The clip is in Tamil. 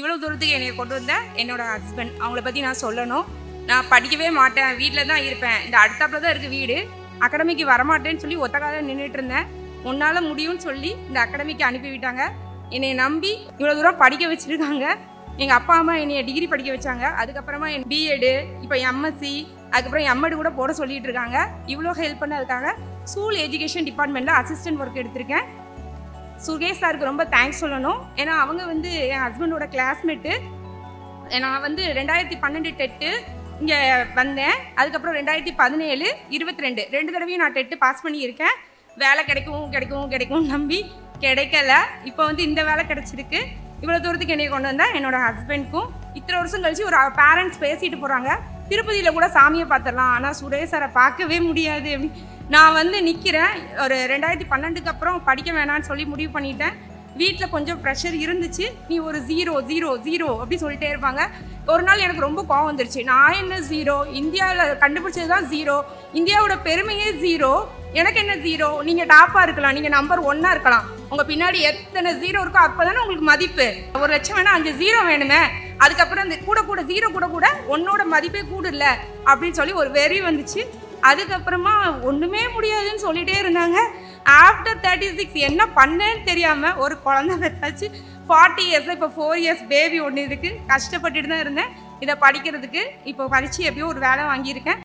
இவ்வளோ தூரத்துக்கு என்னை கொண்டு வந்த என்னோட ஹஸ்பண்ட் அவங்கள பற்றி நான் சொல்லணும் நான் படிக்கவே மாட்டேன் வீட்டில் தான் இருப்பேன் இந்த அடுத்தாப்புல தான் இருக்குது வீடு அகாடமிக்கு வரமாட்டேன்னு சொல்லி ஒத்த காலம் நின்றுட்டு இருந்தேன் உன்னால் முடியும்னு சொல்லி இந்த அகாடமிக்கு அனுப்பி விட்டாங்க என்னை நம்பி இவ்வளோ தூரம் படிக்க வச்சுருக்காங்க எங்கள் அப்பா அம்மா என்னைய டிகிரி படிக்க வச்சாங்க அதுக்கப்புறமா என் பிஎடு இப்போ எம்எஸ்சி அதுக்கப்புறம் எம்எடு கூட போட சொல்லிட்டு இருக்காங்க இவ்வளோ ஹெல்ப் பண்ணதுக்காக ஸ்கூல் எஜுகேஷன் டிபார்ட்மெண்ட்டில் அசிஸ்டன்ட் ஒர்க் எடுத்திருக்கேன் சுகேஷ் சாருக்கு ரொம்ப தேங்க்ஸ் சொல்லணும் ஏன்னா அவங்க வந்து என் ஹஸ்பண்டோட கிளாஸ்மேட்டு நான் வந்து ரெண்டாயிரத்தி பன்னெண்டு டெட்டு இங்கே வந்தேன் அதுக்கப்புறம் ரெண்டாயிரத்தி பதினேழு இருபத்தி ரெண்டு ரெண்டு தடவையும் நான் டெட்டு பாஸ் பண்ணியிருக்கேன் வேலை கிடைக்கும் கிடைக்கும் கிடைக்கும் நம்பி கிடைக்கல இப்போ வந்து இந்த வேலை கிடைச்சிருக்கு இவ்வளோ தூரத்துக்கு என்னை கொண்டு வந்தா என்னோட ஹஸ்பண்ட்க்கும் இத்தனை வருஷம் கழிச்சு ஒரு பேரண்ட்ஸ் பேசிட்டு போகிறாங்க திருப்பதியில் கூட சாமியை பார்த்துடலாம் ஆனால் சுரேஷ் சாரை பார்க்கவே முடியாது அப்படி நான் வந்து நிற்கிறேன் ஒரு ரெண்டாயிரத்தி பன்னெண்டுக்கு அப்புறம் படிக்க வேணாம்னு சொல்லி முடிவு பண்ணிட்டேன் வீட்டில் கொஞ்சம் ப்ரெஷர் இருந்துச்சு நீ ஒரு ஜீரோ ஜீரோ ஜீரோ அப்படி சொல்லிட்டே இருப்பாங்க ஒரு நாள் எனக்கு ரொம்ப கோவம் வந்துருச்சு நான் என்ன ஜீரோ இந்தியாவில் கண்டுபிடிச்சது தான் ஜீரோ இந்தியாவோட பெருமையே ஜீரோ எனக்கு என்ன ஜீரோ நீங்கள் டாப்பாக இருக்கலாம் நீங்கள் நம்பர் ஒன்னாக இருக்கலாம் உங்கள் பின்னாடி எத்தனை ஜீரோ இருக்கோ அப்போ தானே உங்களுக்கு மதிப்பு ஒரு லட்சம் வேணா அஞ்சு ஜீரோ வேணுமே அதுக்கப்புறம் இந்த கூட கூட ஜீரோ கூட கூட உன்னோட மதிப்பே கூட இல்லை அப்படின்னு சொல்லி ஒரு வெறி வந்துச்சு அதுக்கப்புறமா ஒன்றுமே முடியாதுன்னு சொல்லிட்டே இருந்தாங்க ஆஃப்டர் தேர்ட்டி சிக்ஸ் என்ன பண்ணேன்னு தெரியாமல் ஒரு குழந்தை பெற்றாச்சு ஃபார்ட்டி இயர்ஸ் இப்போ ஃபோர் இயர்ஸ் பேபி ஒன்று இருக்குது கஷ்டப்பட்டுட்டு தான் இருந்தேன் இதை படிக்கிறதுக்கு இப்போ பரிச்சு எப்படியோ ஒரு வேலை வாங்கியிருக்கேன்